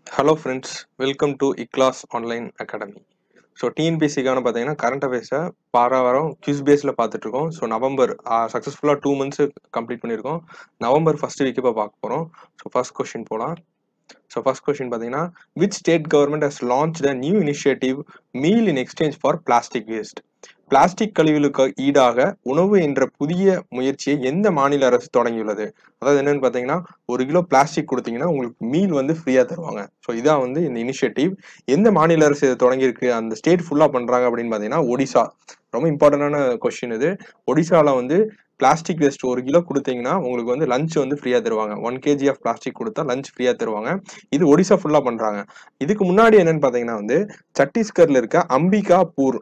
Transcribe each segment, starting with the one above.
Hello friends welcome to இக்லாஸ் online academy so டிஎன்பிசிக்கான பார்த்தீங்கன்னா கரண்ட் அஃபேர்ஸை வார வாரம் கியூஸ் பேஸில் பார்த்துட்டு இருக்கோம் ஸோ நவம்பர் சக்ஸஸ்ஃபுல்லாக டூ மந்த்ஸ் கம்ப்ளீட் பண்ணியிருக்கோம் நவம்பர் ஃபர்ஸ்ட் வீக் இப்போ பார்க்க போகிறோம் ஸோ ஃபர்ஸ்ட் கொஸ்டின் போகலாம் ஸோ ஃபர்ஸ்ட் கொஸ்டின் பார்த்தீங்கன்னா which state government has launch the new initiative meal in exchange for plastic waste plastic கழிவுகளுக்கு ஈடாக உணவு என்ற புதிய முயற்சியை எந்த மாநில அரசு தொடங்கியுள்ளது அதாவது என்னன்னு பார்த்தீங்கன்னா ஒரு கிலோ பிளாஸ்டிக் கொடுத்தீங்கன்னா உங்களுக்கு மீல் வந்து ஃப்ரீயாக தருவாங்க ஸோ இதான் வந்து இந்த இனிஷியேட்டிவ் எந்த மாநில அரசு இதை தொடங்கியிருக்கு அந்த ஸ்டேட் ஃபுல்லாக பண்ணுறாங்க அப்படின்னு பார்த்தீங்கன்னா ஒடிசா ரொம்ப இம்பார்ட்டண்டான கொஸ்டின் இது ஒடிசாவில் வந்து பிளாஸ்டிக் வேஸ்ட் ஒரு கிலோ கொடுத்தீங்கன்னா உங்களுக்கு வந்து லஞ்ச் வந்து ஃப்ரீயாக தருவாங்க ஒன் கேஜி ஆஃப் பிளாஸ்டிக் கொடுத்தா லஞ்ச் ஃப்ரீயாக தருவாங்க இது ஒடிசா ஃபுல்லாக பண்ணுறாங்க இதுக்கு முன்னாடி என்னன்னு பார்த்தீங்கன்னா வந்து சத்தீஸ்கர்ல இருக்க அம்பிகாபூர்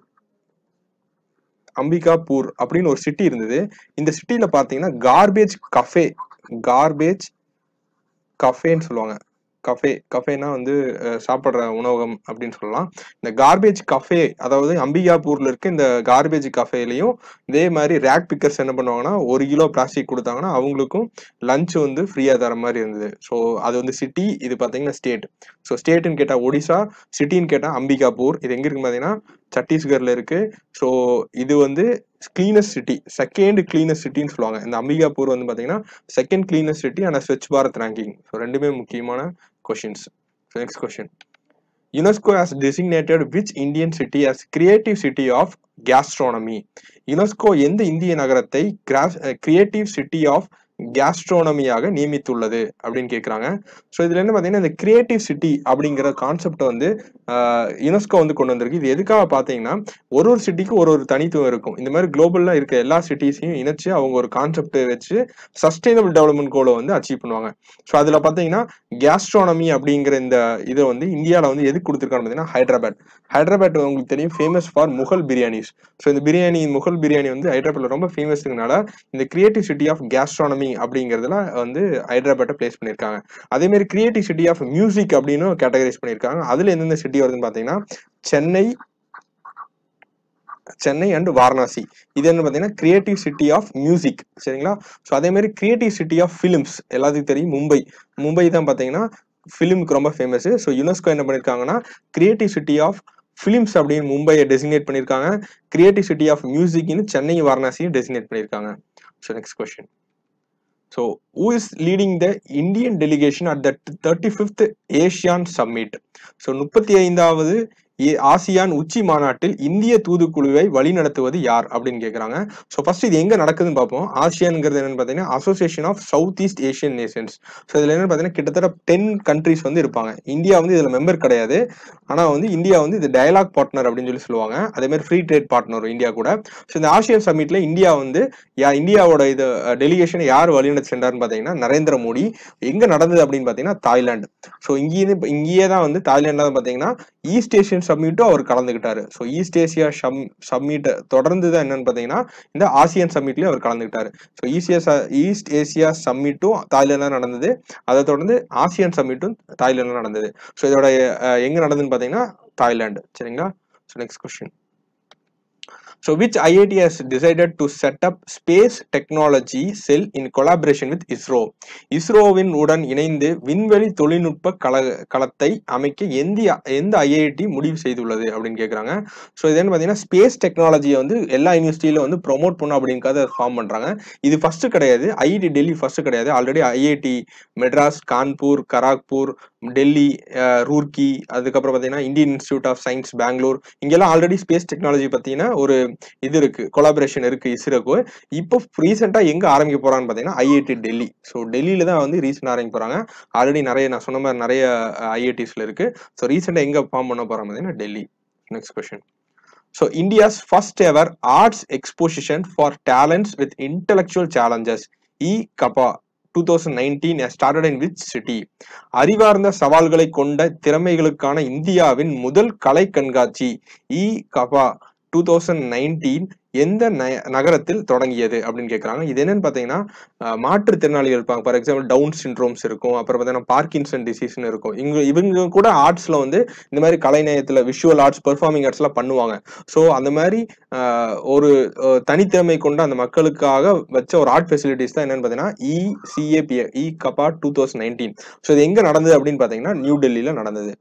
அம்பிகாபூர் அப்படின்னு ஒரு சிட்டி இருந்தது இந்த சிட்டில பாத்தீங்கன்னா கார்பேஜ் கஃபே கார்பேஜ் கஃபேன்னு சொல்லுவாங்க கஃபே கஃபேனா வந்து அஹ், சாப்பிடுற உணவகம் அப்படின்னு சொல்லலாம் இந்த கார்பேஜ் கஃபே அதாவது அம்பிகாபூர்ல இருக்க இந்த கார்பேஜ் கஃபேலையும் இதே மாதிரி ரேக் பிக்கர்ஸ் என்ன பண்ணுவாங்கன்னா ஒரு கிலோ பிளாஸ்டிக் கொடுத்தாங்கன்னா அவங்களுக்கும் லஞ்ச் வந்து ஃப்ரீயா தர மாதிரி இருந்தது ஸோ அது வந்து சிட்டி இது பாத்தீங்கன்னா ஸ்டேட் ஸோ ஸ்டேட்டுன்னு கேட்டா ஒடிசா சிட்டின்னு கேட்டா அம்பிகாபூர் இது எங்க இருக்கு பாத்தீங்கன்னா சத்தீஸ்கர்ல இருக்கு ஸோ இது வந்து கிளீனஸ்ட் சிட்டி செகண்ட் கிளீனஸ்ட் சிட்டின்னு சொல்லுவாங்க இந்த அம்பிகாபூர் வந்து பாத்தீங்கன்னா செகண்ட் கிளீனஸ்ட் சிட்டி ஆனால் ஸ்வச் பாரத் ரேங்கிங் ஸோ ரெண்டுமே முக்கியமான questions so next question UNESCO has designated which Indian city as creative city of gastronomy UNESCO எந்த இந்திய நகரத்தை கிரியேட்டிவ் சிட்டி ஆஃப் கேஸ்ட்ரோனமியாக நியமித்துள்ளது அப்படின்னு கேட்குறாங்க ஸோ இதில் என்ன பார்த்தீங்கன்னா இந்த கிரியேட்டிவ் சிட்டி அப்படிங்கிற கான்செப்டை வந்து யுனெஸ்கோ வந்து கொண்டு வந்திருக்கு இது எதுக்காக பார்த்தீங்கன்னா ஒரு ஒரு சிட்டிக்கு ஒரு ஒரு தனித்துவம் இருக்கும் இந்த மாதிரி குளோபலில் இருக்க எல்லா சிட்டிஸையும் இணைச்சு அவங்க ஒரு கான்செப்ட் வச்சு சஸ்டைனபிள் டெவலப்மெண்ட் கோலை வந்து அச்சீவ் பண்ணுவாங்க ஸோ அதில் பார்த்தீங்கன்னா கேஸ்ட்ரானமி அப்படிங்கிற இந்த இதை வந்து இந்தியாவில் வந்து எதுக்கு கொடுத்துருக்காங்க பார்த்தீங்கன்னா ஹைதராபாத் ஹைதராபாத் உங்களுக்கு தெரியும் famous for Mughal biryanis so இந்த பிரியாணி முகல் பிரியாணி வந்து ஹைதராபாத்ல ரொம்ப ஃபேமஸ்னால இந்த கிரியேட்டிவ் சிட்டி ஆஃப் கேஸ்ட்ரானமி அப்படிங்கிறதுல வந்து ஹைதராபாத்தை பிளேஸ் பண்ணியிருக்காங்க அதே மாதிரி கிரியேட்டிவ் சிட்டி ஆஃப் மியூசிக் அப்படின்னு கேட்டகரைஸ் பண்ணியிருக்காங்க அதுல எந்தெந்த சிட்டி வருதுன்னு பார்த்தீங்கன்னா சென்னை சென்னை அண்ட் வாரணாசி இது என்ன பார்த்தீங்கன்னா கிரியேட்டிவ் சிட்டி ஆஃப் மியூசிக் சரிங்களா ஸோ அதே மாதிரி கிரியேட்டிவ் சிட்டி ஆஃப் ஃபிலிம்ஸ் எல்லாத்துக்கும் தெரியும் மும்பை மும்பை தான் பார்த்தீங்கன்னா ஃபிலிமுக்கு ரொம்ப ஃபேமஸ் ஸோ யுனெஸ்கோ என்ன பண்ணியிருக்காங்கன்னா கிரியேட்டிவ் சிட்டி ஆஃப் ஃபிலிம்ஸ் அப்படின்னு மும்பையை டெசிக்னேட் பண்ணியிருக்காங்க கிரியேட்டிவ் சிட்டி ஆஃப் மியூசிக்னு சென்னை வாரணாசியும் டெசிக்னேட் பண்ணியிருக்காங்க so next question so who is leading the Indian delegation at the thirty fifth ASEAN summit so முப்பத்தி ஐந்தாவது ஏ- ஆசியான் உச்சி மாநாட்டில் இந்திய தூதுக்குழுவை வழிநடத்துவது யார் அப்படின்னு கேட்குறாங்க ஸோ ஃபர்ஸ்ட் இது எங்க நடக்குதுன்னு பார்ப்போம் ஆசியான்ங்கிறது என்னன்னு பார்த்தீங்கன்னா Association of South East Asian Nations so இதில் என்னன்னு பார்த்தீங்கன்னா கிட்டத்தட்ட டென் கண்ட்ரிஸ் வந்து இருப்பாங்க இந்தியா வந்து இதில் மெம்பர் கிடையாது ஆனால் வந்து இந்தியா வந்து இது டயலாக் பார்ட்னர் அப்படின்னு சொல்லி சொல்லுவாங்க அதே மாதிரி ஃப்ரீ ட்ரேட் பார்ட்னர் இந்தியா கூட ஸோ இந்த ஆசியன் சம்மிட்ல இந்தியா வந்து யா இந்தியாவோட இது டெலிகேஷனை யார் வழிநடத்தி சென்றார்னு பார்த்தீங்கன்னா நரேந்திர மோடி எங்க நடந்தது அப்படின்னு பார்த்தீங்கன்னா தாய்லாந்து ஸோ இங்கேயே இங்கேயே தான் வந்து தாய்லாண்டில் தான் பார்த்தீங்கன்னா ஈஸ்ட் ஏஷியன் சம்மிட்டும் அவர் கலந்துக்கிட்டாரு so East Asia sum summit தொடர்ந்து தான் என்னன்னு பார்த்தீங்கன்னா இந்த ஆசியன் சம்மிட்லயும் அவர் கலந்துக்கிட்டாரு ஸோ ஈஸியா ஈஸ்ட் ஏசியா சம்மிட்டும் தாய்லாந்து நடந்தது அதை தொடர்ந்து ஆசியன் சம்மிட்டும் தாய்லாந்து நடந்தது ஸோ இதோட அஹ், எங்க நடந்ததுன்னு பார்த்தீங்கன்னா தாய்லாந்து சரிங்களா so next question So, which IIT has decided to set up space technology cell in collaboration with ISRO? இஸ்ரோவின் உடன் இணைந்து விண்வெளி தொழில்நுட்ப கல களத்தை அமைக்க எந்த எந்த ஐஐடி முடிவு செய்துள்ளது அப்படின்னு கேட்குறாங்க ஸோ இது என்ன பார்த்தீங்கன்னா ஸ்பேஸ் டெக்னாலஜியை வந்து எல்லா யூனிவர்சிட்டியில வந்து ப்ரொமோட் பண்ணும் அப்படிங்கிறத ஃபார்ம் பண்றாங்க இது ஃபர்ஸ்ட் கிடையாது ஐஐடி டெல்லி ஃபர்ஸ்ட் கிடையாது already IIT Madras Kanpur Kharagpur Delhi uh, Roorkee அதுக்கப்புறம் பார்த்தீங்கன்னா Indian Institute of Science Bangalore இங்கெல்லாம் ஆல்ரெடி ஸ்பேஸ் டெக்னாலஜி பார்த்தீங்கன்னா ஒரு இது இருக்கு கொலாபரேஷன் இருக்கு இஸ்ரோக்கு இப்போ ரீசெண்டாக எங்க ஆரம்பிக்க போறான்னு பார்த்தீங்கன்னா ஐஐடி டெல்லி ஸோ டெல்லியில தான் வந்து ரீசெண்டாக ஆரம்பிக்க போறாங்க ஆல்ரெடி நிறைய நான் சொன்ன மாதிரி நிறைய ஐஐடிஸ்ல இருக்கு ஸோ ரீசெண்டாக எங்க ஃபார்ம் பண்ண போறாங்க பார்த்தீங்கன்னா Delhi next question So India's first ever arts exposition for talents with intellectual challenges, E-Kapa 2019 has started in which city? அறிவார்ந்த சவால்களை கொண்ட திறமைகளுக்கான இந்தியாவின் முதல் கலை கண்காட்சி இ கபா டூ தௌசண்ட் நைன்டீன் எந்த நய- நகரத்தில் தொடங்கியது அப்படின்னு கேட்குறாங்க இது என்னன்னு பார்த்தீங்கன்னா அஹ், மாற்றுத்திறனாளிகள் இருப்பாங்க ஃபார் எக்ஸாம்பிள் டவுன் சிண்ட்ரோம்ஸ் இருக்கும் அப்புறம் பார்த்தீங்கன்னா பார்க்கின்சன் டிசீஸ்னு இருக்கும் இங்க இவங்க கூட ஆர்ட்ஸ்ல வந்து இந்த மாதிரி கலைநயத்தில் விஷுவல் ஆர்ட்ஸ் பெர்ஃபார்மிங் ஆர்ட்ஸ்லாம் பண்ணுவாங்க ஸோ அந்த மாதிரி அஹ், ஒரு அஹ், தனித்திறமை கொண்ட அந்த மக்களுக்காக வச்ச ஒரு ஆர்ட் ஃபெசிலிட்டிஸ் தான் என்னன்னு பார்த்தீங்கன்னா இசிஏபிஏ இ கபா டூ தௌசண்ட் நைன்டீன் ஸோ இது எங்க நடந்தது அப்படின்னு பார்த்தீங்கன்னா நியூ டெல்லியில நடந்தது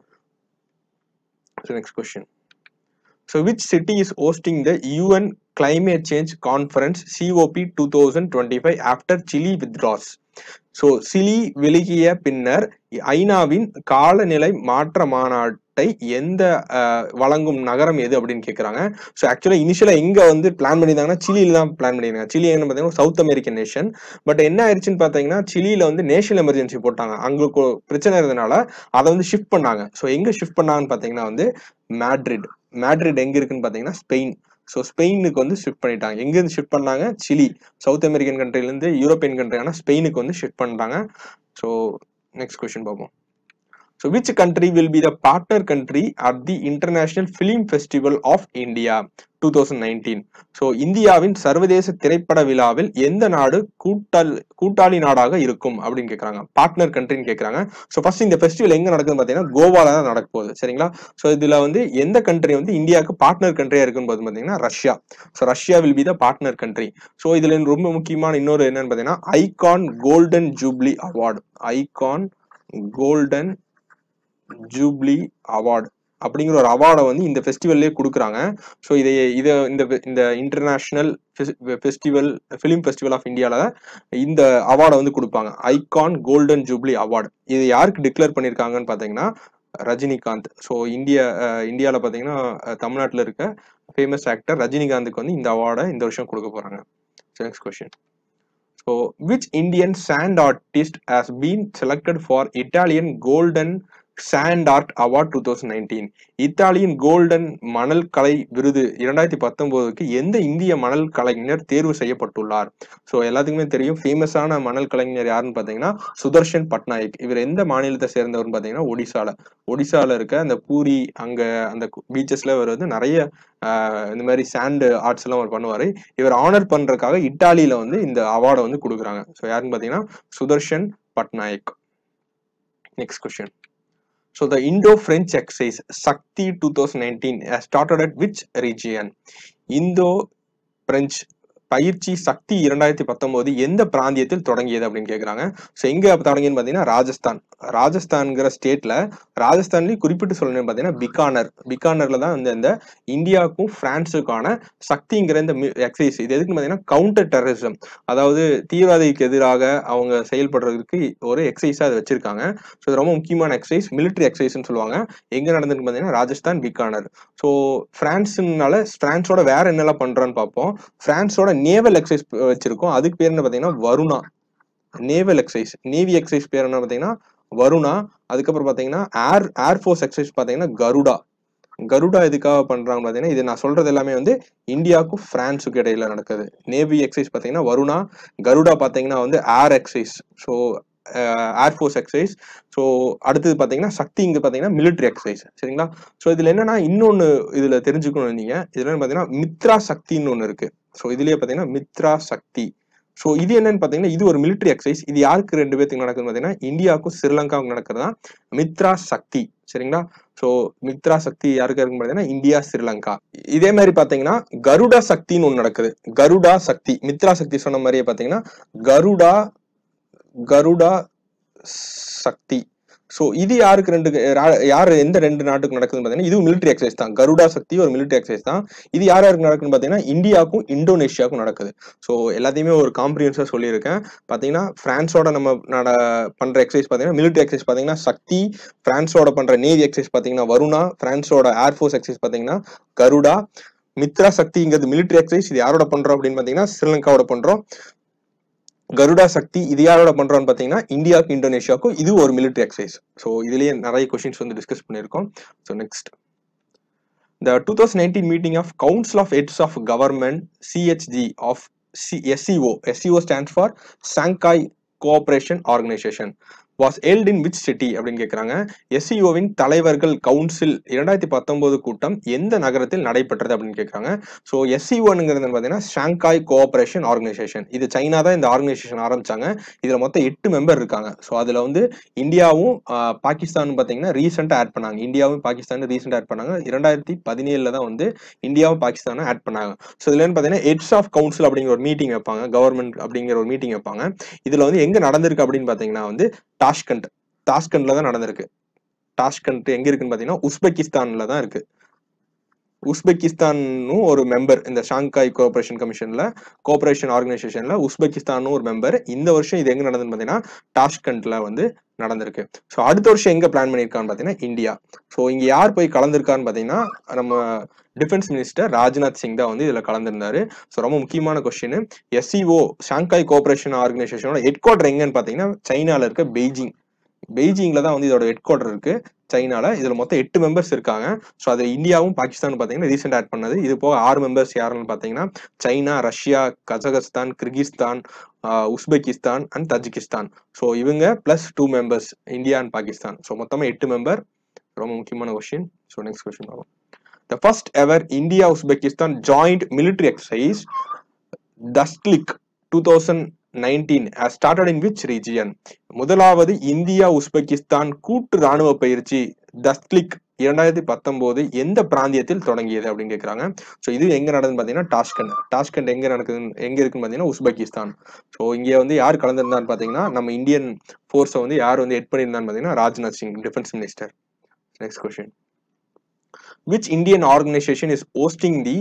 so next question so which city is hosting the UN climate change conference COP two thousand twenty five after Chile withdraws so Chile விலகிய பின்னர் ஐநாவின் காலநிலை மாற்ற மாநாட்டை எந்த அஹ், வழங்கும் நகரம் எது அப்படின்னு கேட்குறாங்க ஸோ ஆக்சுவலாக இனிஷியலாக எங்கே வந்து பிளான் பண்ணியிருந்தாங்கன்னா சிலியில் தான் பிளான் பண்ணியிருக்காங்க சிலி என்ன பார்த்தீங்கன்னா சவுத் அமெரிக்கன் நேஷன் பட் என்ன ஆயிடுச்சுன்னு பார்த்தீங்கன்னா சிலியில் வந்து நேஷனல் எமர்ஜென்சி போட்டாங்க அங்கே கொ- பிரச்சனை இருந்தனால அதை வந்து ஷிஃப்ட் பண்ணாங்க ஸோ எங்கே ஷிஃப்ட் பண்ணாங்கன்னு பார்த்தீங்கன்னா வந்து மேட்ரிட் மேட்ரிட் எங்கே இருக்குன்னு பார்த்தீங்கன்னா ஸ்பெயின் ஸோ ஸ்பெயினுக்கு வந்து ஷிஃப்ட் பண்ணிட்டாங்க எங்கேருந்து ஷிஃப்ட் பண்ணாங்க சிலி சவுத் அமெரிக்கன் கண்ட்ரிலேருந்து யூரோப்பியன் கண்ட்ரியான ஸ்பெயினுக்கு வந்து ஷிஃப்ட் பண்ணிட்டாங்க ஸோ நெக்ஸ்ட் கொஸ்டின் பார்ப்போம் so which country will be the partner country at the international film festival of India two thousand nineteen so இந்தியாவின் சர்வதேச திரைப்பட விழாவில் எந்த நாடு கூட்டாள் கூட்டாளி நாடாக இருக்கும் அப்படின்னு கேட்குறாங்க பார்ட்னர் கண்ட்ரின்னு கேட்குறாங்க ஸோ ஃபர்ஸ்ட் இந்த ஃபெஸ்டிவல் எங்கே நடக்குதுன்னு பார்த்தீங்கன்னா கோவால தான் நடக்க போகுது சரிங்களா ஸோ இதில் வந்து எந்த கண்ட்ரி வந்து இந்தியாவுக்கு பார்ட்னர் கண்ட்ரியாக இருக்குன்னு போது பார்த்தீங்கன்னா Russia so Russia will be the partner country so இதில் ரொம்ப முக்கியமான இன்னொரு என்னன்னு பார்த்தீங்கன்னா icon golden jubilee award icon golden jubilee award அப்படிங்கிற ஒரு அவார்டை வந்து இந்த ஃபெஸ்டிவல்லே கொடுக்குறாங்க ஸோ இதை இதை இந்த இந்த international festival film festival of இந்தியாவில் இந்த அவார்டை வந்து கொடுப்பாங்க ஐகான் கோல்டன் ஜூப்ளி அவார்டு இது யாருக்கு டிக்ளேர் பண்ணியிருக்காங்கன்னு பார்த்தீங்கன்னா ரஜினிகாந்த் ஸோ இந்தியா இந்தியாவில் பார்த்தீங்கன்னா தமிழ்நாட்டில் இருக்க ஃபேமஸ் ஆக்டர் ரஜினிகாந்துக்கு வந்து இந்த அவார்டை இந்த வருஷம் கொடுக்க போகிறாங்க so next question so which Indian sand artist has been selected for Italian golden sand art award two thousand nineteen இத்தாலியின் கோல்டன் மணல் கலை விருது இரண்டாயிரத்தி பத்தொன்பதுக்கு எந்த இந்திய மணல் கலைஞர் தேர்வு செய்யப்பட்டுள்ளார் ஸோ எல்லாத்துக்குமே தெரியும் ஃபேமஸான மணல் கலைஞர் யாருன்னு பார்த்தீங்கன்னா சுதர்ஷன் பட்நாயக் இவர் எந்த மாநிலத்தை சேர்ந்தவர்னு பார்த்தீங்கன்னா ஒடிசால ஒடிசால இருக்க அந்த பூரி அங்க அந்த பீச்சஸ்ல இவர் வந்து நிறைய ஆஹ், இந்த மாதிரி சாண்ட் ஆர்ட்ஸ் எல்லாம் அவர் பண்ணுவாரு இவர் ஆனர் பண்றதுக்காக இட்டாலியில வந்து இந்த அவார்டை வந்து கொடுக்குறாங்க ஸோ யாருன்னு பார்த்தீங்கன்னா Sudarshan Patnaik next question So the Indo-French exercise Sakti 2019 has started at which region? Indo-French பயிற்சி சக்தி இரண்டாயிரத்தி பத்தொன்பது எந்த பிராந்தியத்தில் தொடங்கியது அப்படின்னு கேக்குறாங்க ஸோ எங்க தொடங்கியன்னு பார்த்தீங்கன்னா ராஜஸ்தான் ராஜஸ்தான்ங்கிற ஸ்டேட்ல ராஜஸ்தான்லயும் குறிப்பிட்டு சொல்லணும்னு பார்த்தீங்கன்னா பிகானர் பிகானர்ல தான் வந்து இந்த இந்தியாவுக்கும் பிரான்ஸுக்கான சக்திங்கிற இந்த எக்ஸசைஸ் இது எதுக்குன்னு பார்த்தீங்கன்னா கவுண்டர் டெரரிசம் அதாவது தீவிரவாதிக்கு எதிராக அவங்க செயல்படுறதுக்கு ஒரு எக்ஸசைஸா அதை வச்சிருக்காங்க ஸோ இது ரொம்ப முக்கியமான எக்ஸசைஸ் மிலிட்ரி எக்ஸசைஸ்னு சொல்லுவாங்க எங்க நடந்துருக்கு பார்த்தீங்கன்னா ராஜஸ்தான் பிகானர் ஸோ பிரான்ஸ்னால பிரான்ஸோட வேற என்னெல்லாம் பண்றான்னு பார்ப்போம் பிரான்ஸோட நேவல் எக்ஸசைஸ் வச்சிருக்கோம் அதுக்கு பேர் என்ன பார்த்தீங்கன்னா Varuna naval exercise navy exercise பேர் என்ன பார்த்தீங்கன்னா வருணா அதுக்கப்புறம் பார்த்தீங்கன்னா ஏர் ஏர்ஃபோர்ஸ் எக்ஸசைஸ் பார்த்தீங்கன்னா கருடா கருடா எதுக்காக பண்றாங்க பார்த்தீங்கன்னா இது நான் சொல்றது எல்லாமே வந்து இந்தியாவுக்கும் பிரான்ஸுக்கு இடையில நடக்குது நேவி எக்ஸசைஸ் பார்த்தீங்கன்னா வருணா கருடா பார்த்தீங்கன்னா வந்து air exercise so air force exercise so அடுத்தது பார்த்தீங்கன்னா சக்தி இங்கே பார்த்தீங்கன்னா மிலிட்ரி எக்ஸசைஸ் சரிங்களா ஸோ இதில் என்னன்னா இன்னொன்று இதில் தெரிஞ்சுக்கணும் நீங்க இதுல பார்த்தீங்கன்னா மித்ரா சக்தின்னு ஒன்று இருக்கு ஸோ இதுலயே பார்த்தீங்கன்னா மித்ரா சக்தி ஸோ இது என்னன்னு பார்த்தீங்கன்னா இது ஒரு மிலிட்ரி எக்ஸசைஸ் இது யாருக்கு ரெண்டு பேர்த்துக்கு நடக்குதுன்னு பார்த்தீங்கன்னா இந்தியாவுக்கும் ஸ்ரீலங்காவுக்கும் நடக்கிறது தான் மித்ரா சக்தி சரிங்களா ஸோ மித்ரா சக்தி யாருக்கு இருக்குன்னு பார்த்தீங்கன்னா இந்தியா ஸ்ரீலங்கா இதே மாதிரி பார்த்தீங்கன்னா கருடா சக்தின்னு ஒன்று நடக்குது கருடா சக்தி மித்ரா சக்தி சொன்ன மாதிரியே பார்த்தீங்கன்னா கருடா கருடா சக்தி ஸோ இது யாருக்கு ரெண்டு ரா- யார் எந்த ரெண்டு நாட்டுக்கு நடக்குதுன்னு பார்த்தீங்கன்னா இதுவும் மிலிட்ரி எக்ஸசைஸ் தான் கருடா சக்தி ஒரு மிலிட்ரி எக்ஸசைஸ் தான் இது யார் யாருக்கு நடக்குதுன்னு பார்த்தீங்கன்னா இந்தியாவுக்கும் இந்தோனேஷியாவுக்கும் நடக்குது ஸோ எல்லாத்தையுமே ஒரு காம்ப்ரிஹென்ஸாக சொல்லியிருக்கேன் பார்த்தீங்கன்னா பிரான்ஸோட நம்ம நட பண்ணுற எக்ஸசைஸ் பார்த்தீங்கன்னா மிலிட்ரி எக்ஸசைஸ் பார்த்தீங்கன்னா சக்தி பிரான்ஸோட பண்ணுற நேவி எக்ஸசைஸ் பார்த்தீங்கன்னா வருணா பிரான்ஸோட ஏர்ஃபோர்ஸ் எக்ஸசைஸ் பார்த்தீங்கன்னா கருடா மித்ரா சக்திங்கிறது மிலிட்ரி எக்ஸசைஸ் இது யாரோட பண்றோம் அப்படின்னு பார்த்தீங்கன்னா ஸ்ரீலங்காவோட பண்றோம் கருடா சக்தி இது யாரோட பண்றோம்னு பார்த்தீங்கன்னா இந்தியாவுக்கும் இந்தோனேஷியாவுக்கும் இது ஒரு மிலிட்ரி எக்ஸசைஸ் ஸோ இதுலயே நிறைய கொஷின்ஸ் வந்து டிஸ்கஸ் பண்ணியிருக்கோம் so next The 2019 meeting of Council of Heads of Government CHG of C- SCO SCO stands for Shanghai Cooperation Organization was held in which city அப்படின்னு கேட்குறாங்க எஸ்சிஓவின் தலைவர்கள் கவுன்சில் இரண்டாயிரத்தி பத்தொன்பது கூட்டம் எந்த நகரத்தில் நடைபெற்றது அப்படின்னு கேட்குறாங்க ஸோ எஸ்சிஓனுங்கிறது பார்த்தீங்கன்னா ஷாங்காய் கோஆபரேஷன் ஆர்கனைசேஷன் இது சைனா தான் இந்த ஆர்கனைசேஷன் ஆரம்பிச்சாங்க இதில் மொத்தம் எட்டு மெம்பர் இருக்காங்க ஸோ அதில் வந்து இந்தியாவும் ஆஹ், பாகிஸ்தானும் பார்த்தீங்கன்னா ரீசெண்டாக ஆட் பண்ணாங்க இந்தியாவும் பாகிஸ்தானும் ரீசெண்டாக ஆட் பண்ணாங்க இரண்டாயிரத்தி பதினேழில் தான் வந்து இந்தியாவும் பாகிஸ்தானும் ஆட் பண்ணாங்க ஸோ இதுல வந்து பார்த்தீங்கன்னா ஹெட்ஸ் ஆஃப் கவுன்சில் அப்படிங்கிற ஒரு மீட்டிங் வைப்பாங்க கவர்மெண்ட் அப்படிங்கிற ஒரு மீட்டிங் வைப்பாங்க இதுல வந்து எங்க நடந்திருக்கு அப்படின்னு பார்த்தீங்கன்னா வந்து டாஷ்கண்ட் டாஷ்கண்ட்ல தான் நடந்திருக்கு டாஷ்கண்ட் எங்க இருக்குன்னு பார்த்தீங்கன்னா உஸ்பெகிஸ்தான்ல தான் இருக்கு உஸ்பெகிஸ்தானும் ஒரு மெம்பர் இந்த ஷாங்காய் கோஆபரேஷன் கமிஷன்ல கோஆபரேஷன் ஆர்கனைசேஷன்ல உஸ்பெகிஸ்தானும் ஒரு மெம்பர் இந்த வருஷம் இது எங்க நடந்ததுன்னு பார்த்தீங்கன்னா டாஷ்கண்ட்ல வந்து நடந்திருக்கு ஸோ அடுத்த வருஷம் எங்க பிளான் பண்ணியிருக்கான்னு பார்த்தீங்கன்னா இந்தியா ஸோ இங்க யார் போய் கலந்துருக்கான்னு பார்த்தீங்கன்னா நம்ம டிஃபென்ஸ் மினிஸ்டர் ராஜ்நாத் சிங் தான் வந்து இதுல கலந்துருந்தாரு ஸோ ரொம்ப முக்கியமான கொஸ்டின் எஸ்சிஓ ஷாங்காய் கோஆபரேஷன் ஆர்கனைசேஷனோட ஹெட் குவார்டர் எங்கன்னு பார்த்தீங்கன்னா சைனால இருக்க பெய்ஜிங் பெய்ஜிங்ல தான் வந்து இதோட ஹெட் குவார்டர் இருக்கு சைனால இதுல மொத்தம் எட்டு மெம்பர்ஸ் இருக்காங்க ஸோ அது இந்தியாவும் பாகிஸ்தானும் பார்த்தீங்கன்னா ரீசெண்ட் ஆட் பண்ணது இது போக ஆறு மெம்பர்ஸ் யாருன்னு பார்த்தீங்கன்னா China Russia Kazakhstan Kyrgyzstan ah Uzbekistan and Tajikistan so இவங்க plus two members India and Pakistan so மொத்தமா எட்டு மெம்பர் ரொம்ப முக்கியமான கொஸ்டின் ஸோ நெக்ஸ்ட் கொஸ்டின் ஆகும் the first ever India Uzbekistan joint military exercise Dustlik two thousand nineteen started in which region முதலாவது இந்தியா உஸ்பெகிஸ்தான் கூட்டு ராணுவ பயிற்சி தஸ்ட்லிக் இரண்டாயிரத்தி பத்தொன்பது எந்த பிராந்தியத்தில் தொடங்கியது அப்படின்னு கேட்குறாங்க ஸோ இது எங்க நடக்குதுன்னு பார்த்தீங்கன்னா டாஷ்கண்ட் டாஷ்கண்ட் எங்க நடக்குது எங்க இருக்குன்னு பார்த்தீங்கன்னா உஸ்பெகிஸ்தான் ஸோ இங்கே வந்து யார் கலந்துருந்தான்னு பார்த்தீங்கன்னா நம்ம இந்தியன் ஃபோர்ஸை வந்து யார் வந்து ஹெட் பண்ணியிருந்தான்னு பார்த்தீங்கன்னா Rajnath Singh defence minister next question which Indian organization is hosting the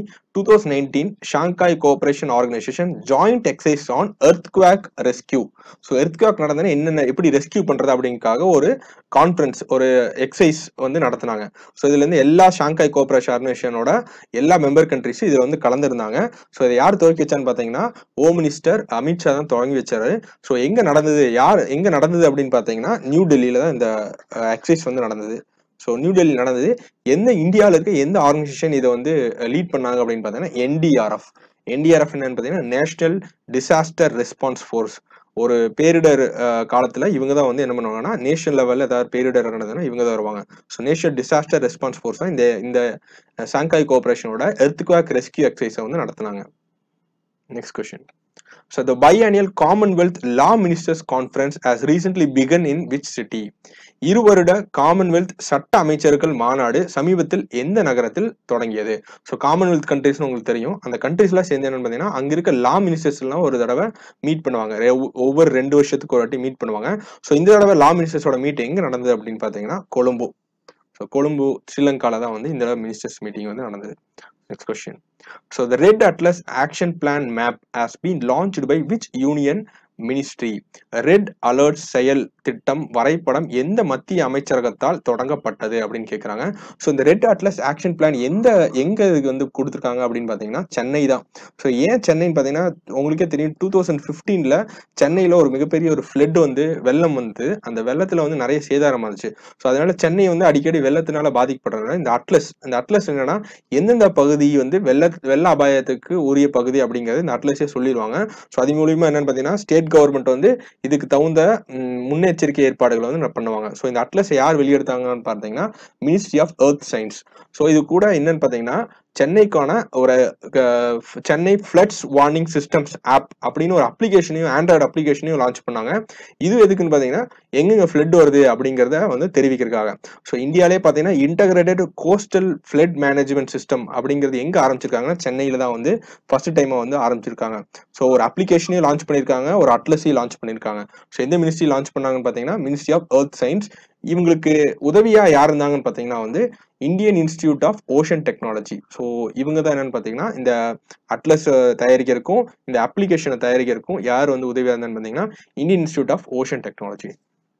2019 Shanghai Cooperation Organization joint exercise on earthquake rescue so earthquake நடந்ததுன்னா என்னென்ன எப்படி ரெஸ்கியூ பண்றது அப்படிங்கிறதுக்காக ஒரு கான்ஃபரன்ஸ் ஒரு எக்ஸசைஸ் வந்து நடத்துனாங்க ஸோ இதுல இருந்து எல்லா ஷாங்காய் கோஆபரேஷன் ஆர்கனைசேஷனோட எல்லா மெம்பர் கண்ட்ரிஸும் இதுல வந்து கலந்துருந்தாங்க ஸோ இதை யார் துவக்கி வச்சான்னு பார்த்தீங்கன்னா ஹோம் மினிஸ்டர் அமித்ஷா தான் தொடங்கி வச்சாரு ஸோ எங்க நடந்தது யார் எங்க நடந்தது அப்படின்னு பார்த்தீங்கன்னா நியூ டெல்லியில தான் இந்த எக்ஸசைஸ் வந்து நடந்தது ஸோ நியூ டெல்லி நடந்தது எந்த இந்தியாவில் இருக்க எந்த ஆர்கனைசேஷன் இதை வந்து லீட் பண்ணாங்க அப்படின்னு பார்த்தீங்கன்னா என்டிஆர்எஃப் என்டிஆர்எஃப் என்னன்னு பார்த்தீங்கன்னா நேஷனல் டிசாஸ்டர் ரெஸ்பான்ஸ் ஃபோர்ஸ் ஒரு பேரிடர் அஹ், காலத்துல இவங்க தான் வந்து என்ன பண்ணுவாங்கன்னா நேஷனல் லெவல்ல ஏதாவது பேரிடர் நடந்ததுன்னா இவங்க தான் வருவாங்க so national disaster response force தான் இந்த இந்த சாங்காய் கோஆபரேஷனோட எர்த்குவாக் ரெஸ்கியூ எக்ஸசைஸை வந்து நடத்துனாங்க next question So the biennial Commonwealth Law Ministers Conference has recently begun in which city? இருவருட காமன்வெல்த் சட்ட அமைச்சர்கள் மாநாடு சமீபத்தில் எந்த நகரத்தில் தொடங்கியது ஸோ காமன்வெல்த் கண்ட்ரிஸ்னு உங்களுக்கு தெரியும் அந்த கண்ட்ரிஸ்லாம் சேர்ந்து என்னன்னு பார்த்தீங்கன்னா அங்க இருக்க லா மினிஸ்டர்ஸ்லாம் ஒரு தடவை மீட் பண்ணுவாங்க ரெ- ஒவ்வொரு ரெண்டு வருஷத்துக்கு ஒரு வாட்டி மீட் பண்ணுவாங்க ஸோ இந்த தடவை லா மினிஸ்டர்ஸோட மீட்டிங் எங்க நடந்தது அப்படின்னு பார்த்தீங்கன்னா கொழும்பு ஸோ கொழும்பு ஸ்ரீலங்கால தான் வந்து இந்த தடவை மினிஸ்டர்ஸ் மீட்டிங் வந்து நடந்தது next question so the red atlas action plan map has been launched by which union ministry red alert செயல் திட்டம் வரைபடம் எந்த மத்திய அமைச்சரகத்தால் தொடங்கப்பட்டது அப்படின்னு கேட்குறாங்க ஸோ இந்த ரெட் அட்லஸ் ஆக்ஷன் பிளான் எந்த எங்க இதுக்கு வந்து கொடுத்துருக்காங்க அப்படின்னு பார்த்தீங்கன்னா சென்னை தான் ஸோ ஏன் சென்னைன்னு பார்த்தீங்கன்னா உங்களுக்கே தெரியும் டூ தௌசண்ட் ஃபிஃப்டீனில் சென்னையில் ஒரு மிகப்பெரிய ஒரு ஃப்ளட் வந்து வெள்ளம் வந்து அந்த வெள்ளத்தில் வந்து நிறைய சேதாரம் ஆச்சு ஸோ அதனால சென்னை வந்து அடிக்கடி வெள்ளத்தினால பாதிக்கப்படுறதுனால இந்த அட்லஸ் இந்த அட்லஸ் என்னன்னா எந்தெந்த பகுதி வந்து வெள்ள வெள்ள அபாயத்துக்கு உரிய பகுதி அப்படிங்கிறது இந்த அட்லஸே சொல்லிடுவாங்க ஸோ அது மூலியமா என்னன்னு பார்த்தீங்கன்னா ஸ்டேட் கவர்மெண்ட் வந்து இதுக்கு தகுந்த ம், முன்னெச்சரிக்கை ஏற்பாடுகளை வந்து ந- பண்ணுவாங்க ஸோ இந்த அட்லஸ் யார் வெளியெடுத்தாங்கன்னு பார்த்தீங்கன்னா ministry of earth science so இது கூட என்னன்னு பார்த்தீங்கன்னா சென்னைக்கான ஒரு ah, Chennai floods warning systems app அப்படின்னு ஒரு அப்ளிகேஷனையும் ஆண்ட்ராய்டு அப்ளிகேஷனையும் லான்ச் பண்ணாங்க இது எதுக்குன்னு பார்த்தீங்கன்னா எங்கெங்க ஃப்ளட் வருது அப்படிங்கிறத வந்து தெரிவிக்கிறதுக்காக ஸோ இந்தியாவிலே பார்த்தீங்கன்னா integrated coastal flood management system அப்படிங்கிறது எங்க ஆரம்பிச்சிருக்காங்கன்னா சென்னையில தான் வந்து ஃபர்ஸ்ட் டைமா வந்து ஆரம்பிச்சிருக்காங்க ஸோ ஒரு அப்ளிகேஷனையும் லான்ச் பண்ணியிருக்காங்க ஒரு அட்லஸையும் லான்ச் பண்ணியிருக்காங்க ஸோ எந்த மினிஸ்ட்ரி லான்ச் பண்ணாங்கன்னு பார்த்தீங்கன்னா மினிஸ்ட்ரி ஆஃப் எர்த் சயின்ஸ் இவங்களுக்கு உதவியா யார் இருந்தாங்கன்னு பார்த்தீங்கன்னா வந்து Indian institute of ocean technology so இவங்க தான் என்னன்னு பார்த்தீங்கன்னா இந்த அட்லஸ் தயாரிக்கிறதுக்கும் இந்த அப்ளிகேஷனை தயாரிக்கிறதுக்கும் யார் வந்து உதவியா இருந்தான்னு பார்த்தீங்கன்னா Indian institute of ocean technology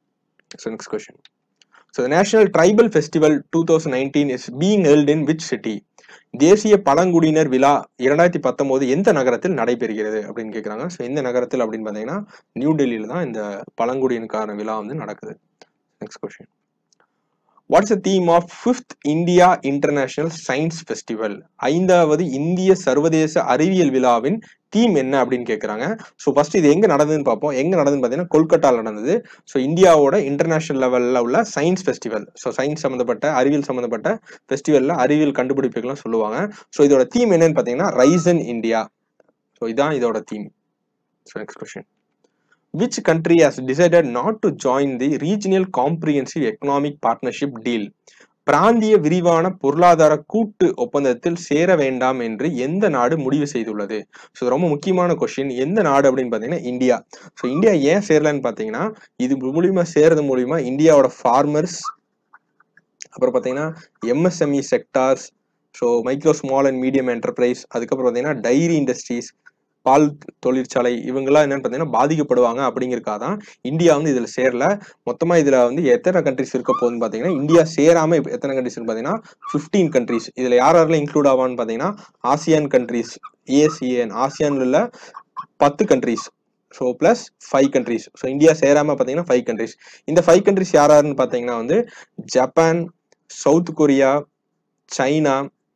so next question so national tribal festival two thousand nineteen is being held in which city தேசிய பழங்குடியினர் விழா இரண்டாயிரத்தி பத்தொன்பது எந்த நகரத்தில் நடைபெறுகிறது அப்படின்னு கேட்குறாங்க ஸோ எந்த நகரத்தில் அப்படின்னு பார்த்தீங்கன்னா நியூ டெல்லியில தான் இந்த பழங்குடியினருக்கான விழா வந்து நடக்குது next question what's the theme of fifth India international science festival ஐந்தாவது இந்திய சர்வதேச அறிவியல் விழாவின் தீம் என்ன அப்படின்னு கேட்குறாங்க ஸோ ஃபர்ஸ்ட் இது எங்க நடந்ததுன்னு பார்ப்போம் எங்க நடந்ததுன்னு பார்த்தீங்கன்னா கொல்கட்டாவில் நடந்தது ஸோ இந்தியாவோட இன்டர்நேஷனல் லெவலில் உள்ள சயின்ஸ் ஃபெஸ்டிவல் ஸோ சயின்ஸ் சம்மந்தப்பட்ட அறிவியல் சம்மந்தப்பட்ட ஃபெஸ்டிவலில் அறிவியல் கண்டுபிடிப்புகள்லாம் சொல்லுவாங்க ஸோ இதோட தீம் என்னன்னு பார்த்தீங்கன்னா ரைசன் இந்தியா ஸோ இதான் இதோட theme so next question which country has decided not to join the regional comprehensive economic partnership deal பிராந்திய விரிவான பொருளாதார கூட்டு ஒப்பந்தத்தில் சேர வேண்டாம் என்று எந்த நாடு முடிவு செய்துள்ளது ஸோ ரொம்ப முக்கியமான கொஸ்டின் எந்த நாடு அப்படின்னு பார்த்தீங்கன்னா இந்தியா ஸோ இந்தியா ஏன் சேரலன்னு பார்த்தீங்கன்னா இது மூலியமா சேரது மூலியமா இந்தியாவோட ஃபார்மர்ஸ் அப்புறம் பார்த்தீங்கன்னா MSME sectors so micro small and medium enterprise அதுக்கப்புறம் பார்த்தீங்கன்னா டைரி இண்டஸ்ட்ரீஸ் பால் தொழிற்சாலை இவங்கெல்லாம் என்னன்னு பார்த்தீங்கன்னா பாதிக்கப்படுவாங்க அப்படிங்கிறக்காக தான் இந்தியா வந்து இதில் சேரல மொத்தமாக இதில் வந்து எத்தனை கண்ட்ரிஸ் இருக்க போகுதுன்னு பார்த்தீங்கன்னா இந்தியா சேராமல் இப்போ எத்தனை கண்ட்ரிஸ்னு பார்த்தீங்கன்னா ஃபிஃப்டீன் கண்ட்ரிஸ் இதில் யார் யாரெல்லாம் இன்க்ளூட் ஆவான்னு பார்த்தீங்கன்னா ஆசியான் கண்ட்ரிஸ் ஏசிஎன் ஆசியான்ல உள்ள பத்து countries so plus five countries so India சேராமல் பார்த்தீங்கன்னா ஃபைவ் கண்ட்ரிஸ் இந்த ஃபைவ் கண்ட்ரிஸ் யார் யாருன்னு பார்த்தீங்கன்னா வந்து Japan South Korea China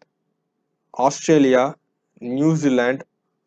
Australia New Zealand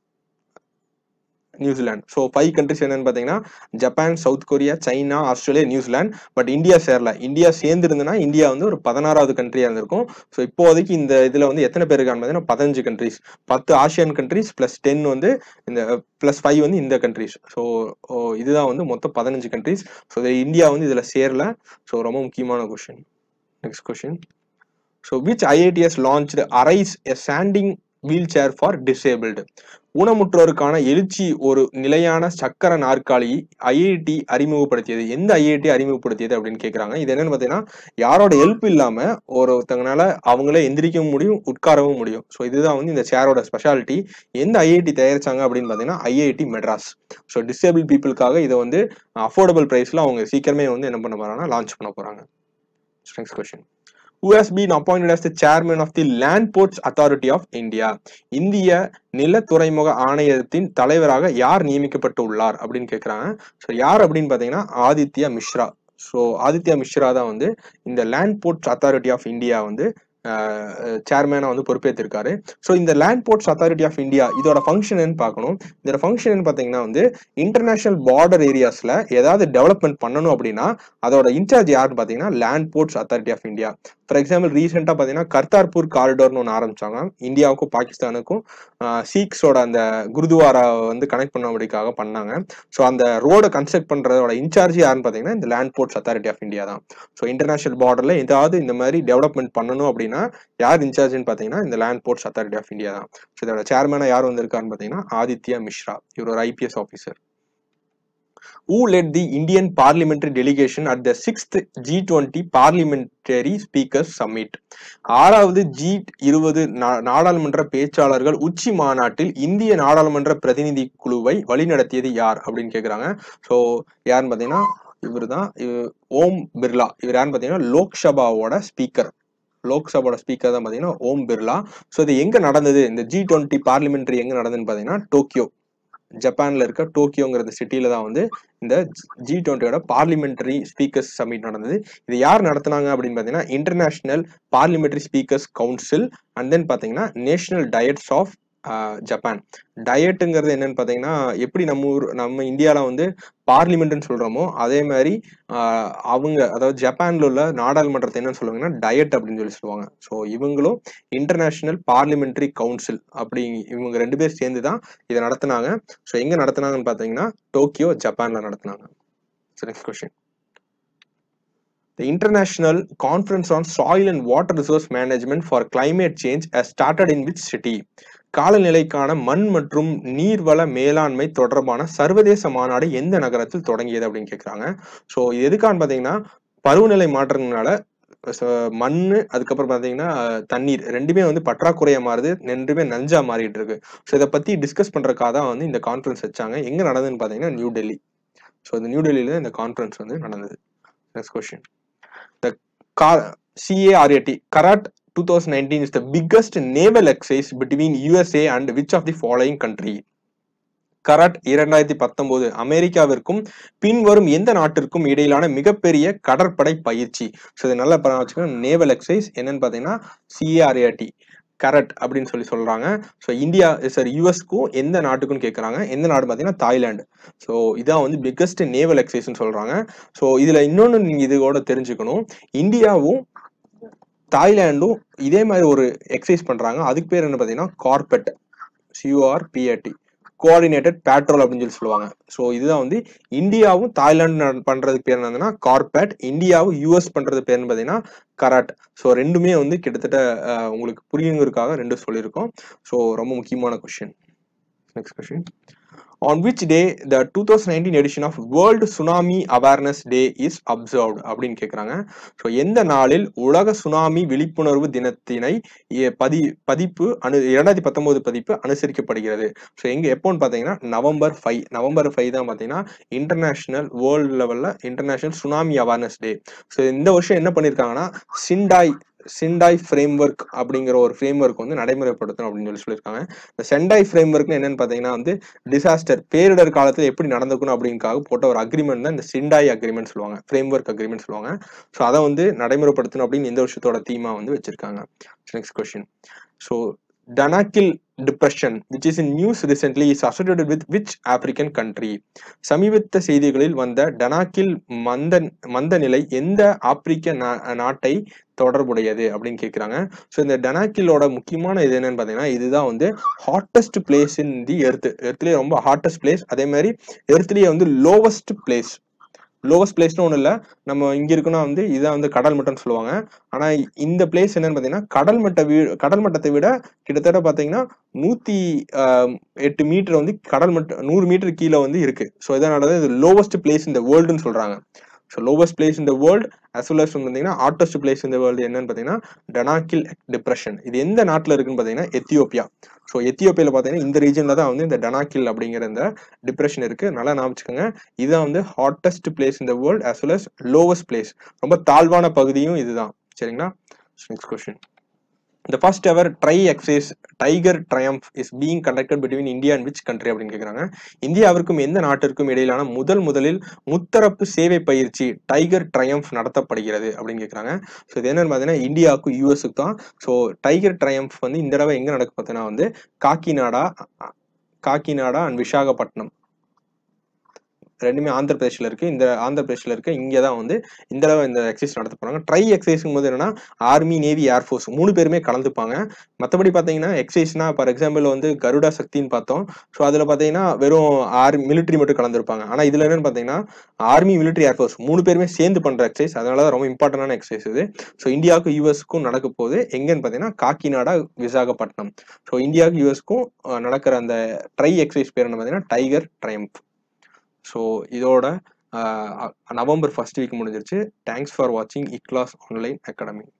New Zealand so five countries என்னன்னு பார்த்தீங்கன்னா Japan South Korea China Australia New Zealand but India சேரல இந்தியா சேர்ந்துருந்துன்னா இந்தியா வந்து ஒரு பதினாறாவது கண்ட்ரியாக இருந்திருக்கும் ஸோ இப்போதைக்கு இந்த இதில் வந்து எத்தனை பேர் இருக்கான்னு பார்த்தீங்கன்னா பதினஞ்சு கண்ட்ரிஸ் பத்து ஆசியன் கண்ட்ரிஸ் ப்ளஸ் டென் வந்து இந்த ப்ளஸ் ஃபைவ் வந்து இந்த கண்ட்ரிஸ் ஸோ இதுதான் வந்து மொத்தம் பதினஞ்சு கண்ட்ரிஸ் ஸோ இந்தியா வந்து இதில் சேரல ஸோ ரொம்ப முக்கியமான question next question so which IITs launched arise a standing wheelchair for disabled ஊனமுற்றோருக்கான எழுச்சி ஒரு நிலையான சக்கர நாற்காலி ஐஐடி அறிமுகப்படுத்தியது எந்த ஐஐடி அறிமுகப்படுத்தியது அப்படின்னு கேட்குறாங்க இது என்னன்னு பார்த்தீங்கன்னா யாரோட ஹெல்ப் இல்லாம ஒருத்தங்கனால அவங்களே எந்திரிக்கவும் முடியும் உட்காரவும் முடியும் ஸோ இதுதான் வந்து இந்த சேரோட ஸ்பெஷாலிட்டி எந்த ஐஐடி தயாரிச்சாங்க அப்படின்னு பார்த்தீங்கன்னா ஐஐடி மெட்ராஸ் ஸோ டிசேபிள் பீப்புளுக்காக இதை வந்து அஃபோர்டபுள் ப்ரைஸ்ல அவங்க சீக்கிரமே வந்து என்ன பண்ண போறாங்கன்னா லான்ச் பண்ண போறாங்க next question who has been appointed as the chairman of the Land Ports Authority of India. இந்திய நில துறைமுக ஆணையத்தின் தலைவராக யார் நியமிக்கப்பட்டு உள்ளார் அப்படின்னு கேட்குறாங்க ஸோ யார் அப்படின்னு பார்த்தீங்கன்னா ஆதித்யா மிஸ்ரா ஸோ ஆதித்யா மிஸ்ரா தான் வந்து இந்த land ports authority of India வந்து சேர்மேனாக வந்து பொறுப்பேற்றிருக்காரு ஸோ இந்த land ports authority of India இதோட ஃபங்க்ஷன் பார்க்கணும் இதோட ஃபங்க்ஷன் பார்த்தீங்கன்னா வந்து இன்டர்நேஷனல் பார்டர் ஏரியாஸில் ஏதாவது டெவலப்மெண்ட் பண்ணணும் அப்படின்னா அதோட இன்சார்ஜ் யாருன்னு பார்த்தீங்கன்னா land ports authority of India for example ரீசெண்டாக பார்த்தீங்கன்னா கர்த்தார்பூர் காரிடோர்னு ஒன்று ஆரம்பிச்சாங்க இந்தியாவுக்கும் பாகிஸ்தானுக்கும் சீக்ஸோட அந்த குருதுவாரா வந்து கனெக்ட் பண்ணும்படிக்காக பண்ணாங்க ஸோ அந்த ரோடை கன்ஸ்ட்ரக்ட் பண்ணுறதோட இன்சார்ஜ் யாருன்னு பார்த்தீங்கன்னா இந்த land ports authority of India தான் ஸோ இன்டர்நேஷனல் பார்டரில் ஏதாவது இந்த மாதிரி டெவலப்மெண்ட் பண்ணணும் அப்படின்னா யார் இன்சார்ஜ்னு பார்த்தீங்கன்னா இந்த land ports authority of India தான் ஸோ இதோட சேர்மனாக யார் வந்திருக்காருன்னு பார்த்தீங்கன்னா ஆதித்யா மிஸ்ரா இவர் ஒரு IPS officer who led the Indian parliamentary delegation at the sixth G20 parliamentary speakers summit ஆறாவது ஜி இருபது நாடாளுமன்ற பேச்சாளர்கள் உச்சி மாநாட்டில் இந்திய நாடாளுமன்ற பிரதிநிதி குழுவை வழிநடத்தியது யார் அப்படின்னு கேக்குறாங்க ஸோ யாருன்னு பார்த்தீங்கன்னா இவர் தான் ஓம் பிர்லா இவர் யாருன்னு பார்த்தீங்கன்னா லோக்சபாவோட ஸ்பீக்கர் லோக்சபாவோட ஸ்பீக்கர் தான் பார்த்தீங்கன்னா ஓம் பிர்லா ஸோ இது எங்க நடந்தது இந்த ஜி டுவெண்ட்டி பார்லிமெண்ட்ரி எங்க நடந்ததுன்னு பார்த்தீங்கன்னா டோக்கியோ ஜப்பான்ல இருக்க டோக்கியோங்கிற சிட்டியில தான் வந்து இந்த ஜி டுவெண்ட்டியோட பார்லிமெண்டரி ஸ்பீக்கர்ஸ் சமிட் நடந்தது இது யார் நடத்தினாங்க அப்படின்னு பார்த்தீங்கன்னா international parliamentary speakers council and then பார்த்தீங்கன்னா நேஷனல் டயட்ஸ் ஆஃப் ஜப்பான் டயட்டுங்கிறது என்னன்னு பார்த்தீங்கன்னா எப்படி நம்ம ஊர் நம்ம இந்தியாவில் வந்து பார்லிமெண்ட்னு சொல்கிறோமோ அதே மாதிரி அவங்க அதாவது ஜப்பான்ல உள்ள நாடாளுமன்றத்தை என்னன்னு சொல்லுவாங்கன்னா டயட் அப்படின்னு சொல்லி சொல்லுவாங்க ஸோ இவங்களும் இன்டர்நேஷனல் பார்லிமெண்டரி கவுன்சில் அப்படி இவங்க ரெண்டு பேர் சேர்ந்து தான் இதை நடத்தினாங்க ஸோ எங்கே நடத்தினாங்கன்னு பார்த்தீங்கன்னா டோக்கியோ ஜப்பானில் நடத்தினாங்க next question The International Conference on Soil and Water Resource Management for Climate Change has started in which city? காலநிலைக்கான மண் மற்றும் நீர்வள மேலாண்மை தொடர்பான சர்வதேச மாநாடு எந்த நகரத்தில் தொடங்கியது அப்படின்னு கேட்குறாங்க ஸோ இது எதுக்கான்னு பார்த்தீங்கன்னா பருவநிலை மாற்றங்களால மண் அதுக்கப்புறம் பார்த்தீங்கன்னா தண்ணீர் ரெண்டுமே வந்து பற்றாக்குறையா மாறுது ரெண்டுமே நஞ்சா மாறிட்டு இருக்கு ஸோ இதை பத்தி டிஸ்கஸ் பண்றதுக்காக தான் வந்து இந்த கான்ஃபரன்ஸ் வச்சாங்க எங்க நடந்ததுன்னு பார்த்தீங்கன்னா நியூ டெல்லி ஸோ இந்த நியூ டெல்லியில இந்த கான்ஃபரன்ஸ் வந்து நடந்தது நெக்ஸ்ட் கொஸ்டின் த கா சிஏஆர்ஏடி கராட் 2019 is the biggest naval exercise between USA and which of the following country? கராட் இரண்டாயிரத்தி பத்தொன்பது அமெரிக்காவிற்கும் பின்வரும் எந்த நாட்டிற்கும் இடையிலான மிகப்பெரிய கடற்படை பயிற்சி ஸோ இது நல்லா பண்ண வச்சுக்கோங்க நேவல் எக்ஸசைஸ் என்னன்னு பார்த்தீங்கன்னா சிஆர்ஏடி கரட் அப்படின்னு சொல்லி சொல்றாங்க ஸோ இந்தியா சாரி யூஎஸ்க்கும் எந்த நாட்டுக்கும் கேட்குறாங்க எந்த நாடு பார்த்தீங்கன்னா தாய்லாந்து ஸோ இதான் வந்து பிக்கஸ்ட் நேவல் எக்ஸசைஸ்னு சொல்றாங்க ஸோ இதுல இன்னொன்று நீங்க இதோட தெரிஞ்சுக்கணும் இந்தியாவும் தாய்லாண்டும் இதே மாதிரி ஒரு எக்ஸசைஸ் பண்றாங்க அதுக்கு பேர் என்ன பார்த்தீங்கன்னா கார்பெட் சியூஆர்பிஏடி கோஆர்டினேட்டட் பேட்ரோல் அப்படின்னு சொல்லி சொல்லுவாங்க ஸோ இதுதான் வந்து இந்தியாவும் தாய்லாந்து பண்றதுக்கு பேர் என்னதுன்னா கார்பெட் இந்தியாவும் யூஎஸ் பண்றது பேர் பார்த்தீங்கன்னா கராட் ஸோ ரெண்டுமே வந்து கிட்டத்தட்ட அஹ், உங்களுக்கு புரியுங்கிறதுக்காக ரெண்டும் சொல்லியிருக்கோம் ஸோ ரொம்ப முக்கியமான question next question on which day the two thousand nineteen edition of world tsunami awareness day is observed அப்படின்னு கேட்குறாங்க ஸோ எந்த நாளில் உலக சுனாமி விழிப்புணர்வு தினத்தினை எ- பதி பதிப்பு அனு இரண்டாயிரத்தி பத்தொன்பது பதிப்பு அனுசரிக்கப்படுகிறது ஸோ எங்க எப்போன்னு பார்த்தீங்கன்னா நவம்பர் ஃபைவ் நவம்பர் ஃபைவ் தான் பார்த்தீங்கன்னா இன்டர்நேஷனல் வேர்ல்டு லெவலில் international tsunami awareness day so இந்த வருஷம் என்ன பண்ணியிருக்காங்கன்னா சிண்டாய் சிண்டாய் ஃப்ரேம் ஒர்க் அப்படிங்கிற ஒரு ஃப்ரேம் ஒர்க் வந்து நடைமுறைப்படுத்தணும் அப்படின்னு சொல்லி சொல்லியிருக்காங்க இந்த செண்டாய் ஃப்ரேம் ஒர்க்னு என்னன்னு பார்த்தீங்கன்னா வந்து டிசாஸ்டர் பேரிடர் காலத்தில் எப்படி நடந்துக்கணும் அப்படிங்காக போட்ட ஒரு அக்ரிமெண்ட் தான் இந்த சிண்டாய் அக்ரிமெண்ட் சொல்லுவாங்க ஃப்ரேம் ஒர்க் அக்ரிமெண்ட் சொல்லுவாங்க ஸோ அதை வந்து நடைமுறைப்படுத்தணும் அப்படின்னு இந்த வருஷத்தோட தீமா வந்து வச்சிருக்காங்க next question so Danakil depression which is in news recently is associated with which African country சமீபத்த செய்திகளில் வந்த டனாக்கில் மந்த மந்த நிலை எந்த ஆப்பிரிக்க நா- நாட்டை தொடர்புடையது அப்படின்னு கேட்குறாங்க ஸோ இந்த டனாக்கிலோட முக்கியமான இது என்னன்னு பார்த்தீங்கன்னா இதுதான் வந்து hottest place in the earth எர்த்லேயே ரொம்ப ஹாட்டஸ்ட் பிளேஸ் அதே மாதிரி எர்த்லேயே வந்து லோவஸ்ட் பிளேஸ் லோவஸ்ட் பிளேஸ்னு ஒன்றும் இல்லை நம்ம இங்கே இருக்குன்னா வந்து இதான் வந்து கடல் மட்டம்னு சொல்லுவாங்க ஆனால் இந்த பிளேஸ் என்னன்னு பார்த்தீங்கன்னா கடல் மட்ட வீ கடல் மட்டத்தை விட கிட்டத்தட்ட பார்த்தீங்கன்னா நூற்றி எட்டு மீட்டர் வந்து கடல் மட்ட நூறு மீட்டர் கீழே வந்து இருக்கு ஸோ இதனால தான் இது லோவஸ்ட் பிளேஸ் இந்த வேர்ல்டுன்னு சொல்கிறாங்க ஸோ லோவஸ்ட் பிளேஸ் இந்த வேர்ல்டு அஸ் வெல் அஸ் பார்த்தீங்கன்னா ஹாட்டஸ்ட் பிளேஸ் இந்த வேர்ல்டு என்னன்னு பார்த்தீங்கன்னா டனாக்கில் டிப்ரெஷன் இது எந்த நாட்டில் இருக்குன்னு பார்த்தீங்கன்னா எத்தியோப்பியா ஸோ எத்தியோப்பியாவில் பார்த்தீங்கன்னா இந்த ரீஜனில் தான் வந்து இந்த டனாக்கில் அப்படிங்கிற இந்த டிப்ரெஷன் இருக்கு நல்லா ஞாபகம் வச்சுக்கோங்க இதுதான் வந்து ஹாட்டஸ்ட் பிளேஸ் இந்த world as well as lowest place ரொம்ப தாழ்வான பகுதியும் இதுதான் சரிங்களா next question the first ever tri exercise tiger triumph is being conducted between India and which country அப்படின்னு கேட்குறாங்க இந்தியாவிற்கும் எந்த நாட்டிற்கும் இடையிலான முதல் முதலில் முத்தரப்பு சேவை பயிற்சி டைகர் ட்ரையம்ப் நடத்தப்படுகிறது அப்படின்னு கேட்குறாங்க ஸோ இது என்னன்னு பார்த்தீங்கன்னா இந்தியாவுக்கும் யூஎஸ்க்கு தான் ஸோ டைகர் ட்ரையம்ப் வந்து இந்த தடவை எங்கே நடக்கு பார்த்தீங்கன்னா வந்து காக்கிநாடா காக்கிநாடா அண்ட் விசாகப்பட்டினம் ரெண்டுமே ஆந்திர பிரதேஷ்ல இருக்கு இந்த ஆந்திர பிரதேஷ்ல இருக்கு இங்கே தான் வந்து இந்த தடவை இந்த எக்ஸசைஸ் நடத்த போறாங்க ட்ரை எக்ஸசைஸும் போது என்னன்னா ஆர்மி நேவி ஏர்ஃபோர்ஸ் மூணு பேருமே கலந்துப்பாங்க மற்றபடி பார்த்தீங்கன்னா எக்ஸசைஸ்னா ஃபார் எக்ஸாம்பிள் வந்து கருடா சக்தின்னு பார்த்தோம் ஸோ அதில் பார்த்தீங்கன்னா வெறும் ஆர்மி மிலிட்ரி மட்டும் கலந்துருப்பாங்க ஆனால் இதில் என்னன்னு பார்த்தீங்கன்னா ஆர்மி மிலிட்ரி ஏர்ஃபோர்ஸ் மூணு பேருமே சேர்ந்து பண்ற எக்ஸசைஸ் அதனால தான் ரொம்ப இம்பார்ட்டன்டான எக்ஸசைஸ் இது ஸோ இந்தியாவுக்கும் யூஎஸ்க்கும் நடக்க போகுது எங்கன்னு பார்த்தீங்கன்னா காக்கிநாடா விசாகப்பட்டினம் ஸோ இந்தியாவுக்கும் யூஎஸ்க்கும் நடக்கிற அந்த ட்ரை எக்ஸசைஸ் பேர் என்ன பார்த்தீங்கன்னா டைகர் ட்ரைம்ப் ஸோ இதோட நவம்பர் ஃபர்ஸ்ட் வீக் முடிஞ்சிருச்சு தேங்க்ஸ் ஃபார் வாட்சிங் இக்லாஸ் ஆன்லைன் அகாடமி